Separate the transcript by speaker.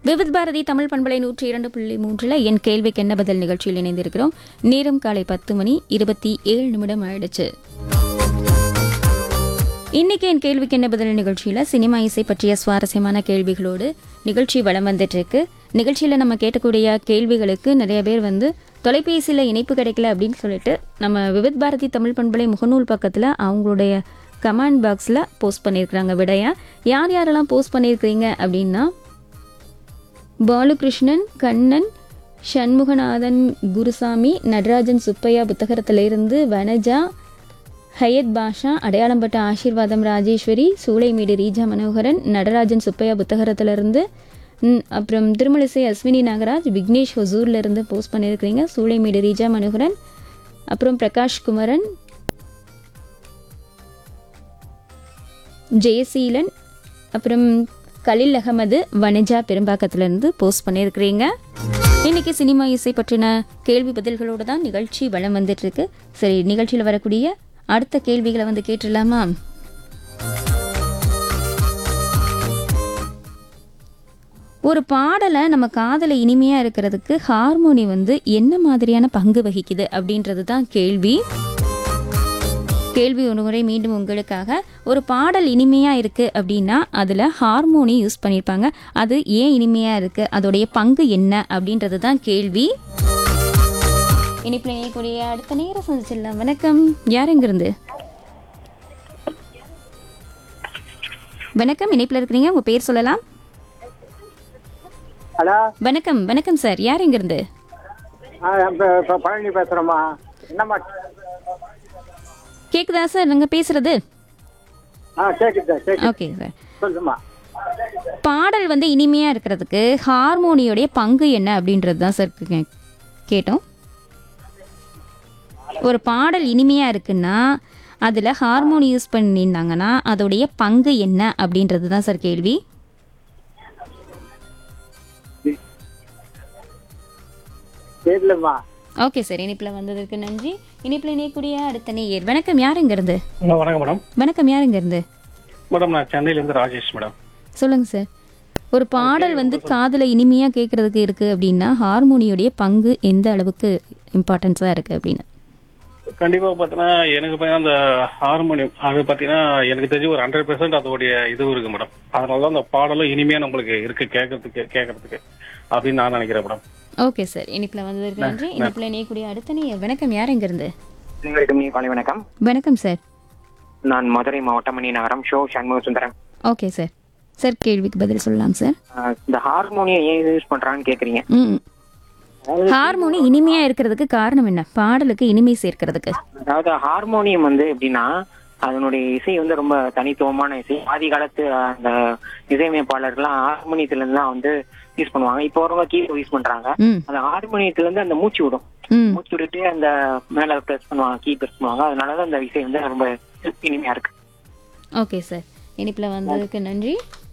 Speaker 1: விவித் பாரதி தமிழ் பண்பலை நூற்றி இரண்டு புள்ளி மூன்றில் என் கேள்விக்கு என்ன பதில் நிகழ்ச்சியில் இணைந்திருக்கிறோம் நேரம் காலை பத்து மணி இருபத்தி ஏழு நிமிடம் ஆயிடுச்சு இன்னைக்கு என் கேள்விக்கு என்ன பதில் நிகழ்ச்சியில் சினிமா இசை பற்றிய சுவாரஸ்யமான கேள்விகளோடு நிகழ்ச்சி வலம் வந்துட்டு இருக்கு நிகழ்ச்சியில் நம்ம கேட்கக்கூடிய கேள்விகளுக்கு நிறைய பேர் வந்து தொலைபேசியில் இணைப்பு கிடைக்கல அப்படின்னு சொல்லிட்டு நம்ம விவித் பாரதி தமிழ் பண்பலை முகநூல் பக்கத்தில் அவங்களுடைய கமெண்ட் பாக்ஸில் போஸ்ட் பண்ணியிருக்கிறாங்க விடையா யார் யாரெல்லாம் போஸ்ட் பண்ணியிருக்கிறீங்க அப்படின்னா பாலுகிருஷ்ணன் கண்ணன் சண்முகநாதன் குருசாமி நடராஜன் சுப்பையா புத்தகத்திலிருந்து வனஜா ஹயத் பாஷா அடையாளம்பட்ட ஆசீர்வாதம் ராஜேஸ்வரி சூளைமீடு ரீஜா மனோகரன் நடராஜன் சுப்பையா புத்தகத்திலிருந்து ம், அப்புறம் திருமலிசை அஸ்வினி நாகராஜ் விக்னேஷ் ஹொசூர்ல இருந்து போஸ்ட் பண்ணியிருக்கிறீங்க சூளைமீடு ரீஜா மனோகரன் அப்புறம் பிரகாஷ் குமரன் ஜெயசீலன் அப்புறம் கலில் அகமது வனஜா பெரும்பாக்கத்திலிருந்து போஸ்ட் பண்ணியிருக்கிறீங்க இன்னைக்கு சினிமா இசை பற்றின கேள்வி பதில்களோடு தான் நிகழ்ச்சி வளம் வந்துட்டு இருக்கு சரி நிகழ்ச்சியில் வரக்கூடிய அடுத்த கேள்விகளை வந்து கேட்டுடலாமா ஒரு பாடலை நம்ம காதல இனிமையா இருக்கிறதுக்கு ஹார்மோனி வந்து என்ன மாதிரியான பங்கு வகிக்குது அப்படின்றது தான் கேள்வி கேள்வி ஒரு முறை மீண்டும் உங்களுக்காக ஒரு பாடல் இனிமையா இருக்கு அப்படின்னா அதுல ஹார்மோனி யூஸ் பண்ணியிருப்பாங்க அது ஏன் இனிமையா இருக்கு அதோடைய பங்கு என்ன அப்படின்றது தான் கேள்வி இனிப்பில் இணையக்கூடிய அடுத்த நேரம் சந்திச்சிடலாம் வணக்கம் யார் எங்கிருந்து வணக்கம் இணைப்பில் இருக்கிறீங்க உங்க பேர் சொல்லலாம்
Speaker 2: ஹலோ
Speaker 1: வணக்கம் வணக்கம் சார் யார் எங்கிருந்து
Speaker 2: ஆ இப்போ இப்போ பழனி பேசுகிறோம்மா என்னம்மா
Speaker 1: கேக்குதா சார் நாங்க பேசுறது
Speaker 2: ஆ கேட்குது கேட்குது
Speaker 1: ஓகே சார்
Speaker 2: சொல்லுமா
Speaker 1: பாடல் வந்து இனிமையா இருக்கிறதுக்கு ஹார்மோனியோடைய பங்கு என்ன அப்படின்றது தான் சார் கே- கேட்டோம் ஒரு பாடல் இனிமையா இருக்குன்னா அதுல ஹார்மோனி யூஸ் பண்ணியிருந்தாங்கன்னா அதோடைய பங்கு என்ன அப்படின்றது தான் சார் கேள்வி
Speaker 2: தெரியலம்மா
Speaker 1: ஓகே சார் இனிப்பில் வந்ததற்கு நன்றி இனிப்பில் இணையக்கூடிய அடுத்த நேயர் வணக்கம் யார் இருந்து
Speaker 3: ஹலோ வணக்கம் மேடம்
Speaker 1: வணக்கம் யார் இருந்து
Speaker 3: மேடம் நான் சென்னையிலேருந்து ராஜேஷ் மேடம்
Speaker 1: சொல்லுங்க சார் ஒரு பாடல் வந்து காதுல இனிமையா கேட்கறதுக்கு இருக்கு அப்படின்னா ஹார்மோனியோடைய பங்கு எந்த அளவுக்கு இம்பார்ட்டன்ஸா இருக்கு அப்படின்னு
Speaker 3: கண்டிப்பாக பார்த்தீங்கன்னா எனக்கு பார்த்தீங்கன்னா அந்த ஹார்மோனியம் அது பார்த்தீங்கன்னா எனக்கு தெரிஞ்சு ஒரு ஹண்ட்ரட் பெர்சன்ட் அதோடைய இது இருக்கு மேடம் அதனால தான் அந்த பாடலும் இனிமையாக நம்மளுக்கு இருக்கு கேட்கறதுக்கு கேட்கறதுக்கு அப்படின்னு நான் நினைக்கிறேன் மேடம்
Speaker 1: ஓகே சார் இனிப்புல வந்ததற்கு நன்றி இனிப்புல இணையக்கூடிய அடுத்த நேயர் வணக்கம் யார் எங்க இருந்து
Speaker 4: உங்களுக்கும் காலை வணக்கம்
Speaker 1: வணக்கம் சார்
Speaker 4: நான் மதுரை மாவட்டம் மணி நகரம் ஷோ Shanmuga Sundaram
Speaker 1: okay sir sir கேள்விக்கு பதில் சொல்லலாம் சார்
Speaker 4: ஆஹ் இந்த ஹார்மோனியம் ஏன் யூஸ் பண்றான்னு கேக்குறீங்க
Speaker 1: ம் ஹார்மோனி இனிமையா இருக்கிறதுக்கு காரணம் என்ன பாடலுக்கு இனிமை சேர்க்கிறதுக்கு
Speaker 4: அதாவது ஹார்மோனியம் வந்து எப்படின்னா அதனுடைய இசை வந்து ரொம்ப தனித்துவமான இசை ஆதி காலத்து அந்த இசையமைப்பாளர்கள்லாம் ஹார்மோனியத்துல இருந்து தான் வந்து யூஸ் பண்ணுவாங்க இப்போ வரவங்க கீபோர்ட் யூஸ் பண்றாங்க
Speaker 1: ம்
Speaker 4: அந்த ஹார்மோனியத்துல இருந்து அந்த மூச்சு விடும்
Speaker 1: ம்
Speaker 4: மூச்சு விட்டுட்டு அந்த மேல பிரஸ் பண்ணுவாங்க கீ பிரஸ் பண்ணுவாங்க அதனாலதான் அந்த இசை வந்து ரொம்ப இனிமையா இருக்கு
Speaker 1: ஓகே சார் இனிப்புல வந்ததுக்கு நன்றி